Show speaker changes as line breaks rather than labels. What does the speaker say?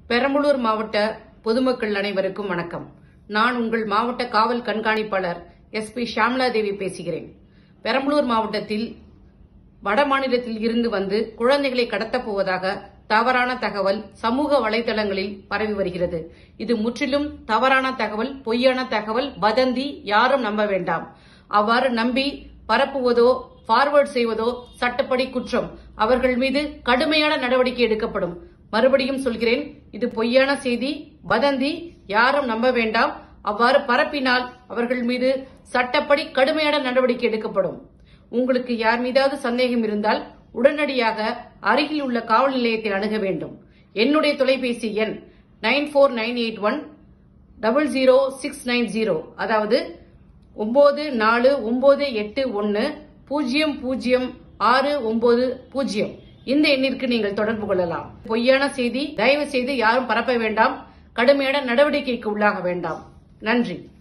பெரம்பலூர் மாவட்ட பொதுமக்கள் அனைவருக்கும் வணக்கம் நான் உங்கள் மாவட்ட காவல் கண்காணிப்பாளர் எஸ் பி ஷாம்லா தேவி பேசுகிறேன் பெரம்பலூர் மாவட்டத்தில் வட மாநிலத்தில் இருந்து வந்து குழந்தைகளை கடத்தப் போவதாக தவறான தகவல் சமூக வலைதளங்களில் பரவி வருகிறது இது முற்றிலும் தவறான தகவல் பொய்யான தகவல் வதந்தி யாரும் நம்ப வேண்டாம் அவ்வாறு நம்பி பரப்புவதோ ஃபார்வர்ட் செய்வதோ சட்டப்படி குற்றம் அவர்கள் மீது கடுமையான நடவடிக்கை எடுக்கப்படும் மறுபடியும் சொல்கிறேன் இது பொய்யான செய்தி வதந்தி யாரும் நம்ப வேண்டாம் அவ்வாறு பரப்பினால் அவர்கள் மீது சட்டப்படி கடுமையான நடவடிக்கை எடுக்கப்படும் உங்களுக்கு யார் மீதாவது சந்தேகம் இருந்தால் உடனடியாக அருகில் உள்ள காவல் நிலையத்தை அணுக வேண்டும் என்னுடைய தொலைபேசி எண் nine four nine eight one double zero six nine zero அதாவது ஒன்பது நாலு ஒன்பது எட்டு ஒன்னு பூஜ்ஜியம் பூஜ்ஜியம் ஆறு ஒன்பது பூஜ்ஜியம் இந்த எண்ணிற்கு நீங்கள் தொடர்பு கொள்ளலாம் பொய்யான செய்தி தயவு செய்து யாரும் பரப்ப வேண்டாம் கடுமையான நடவடிக்கைக்கு உள்ளாக வேண்டாம் நன்றி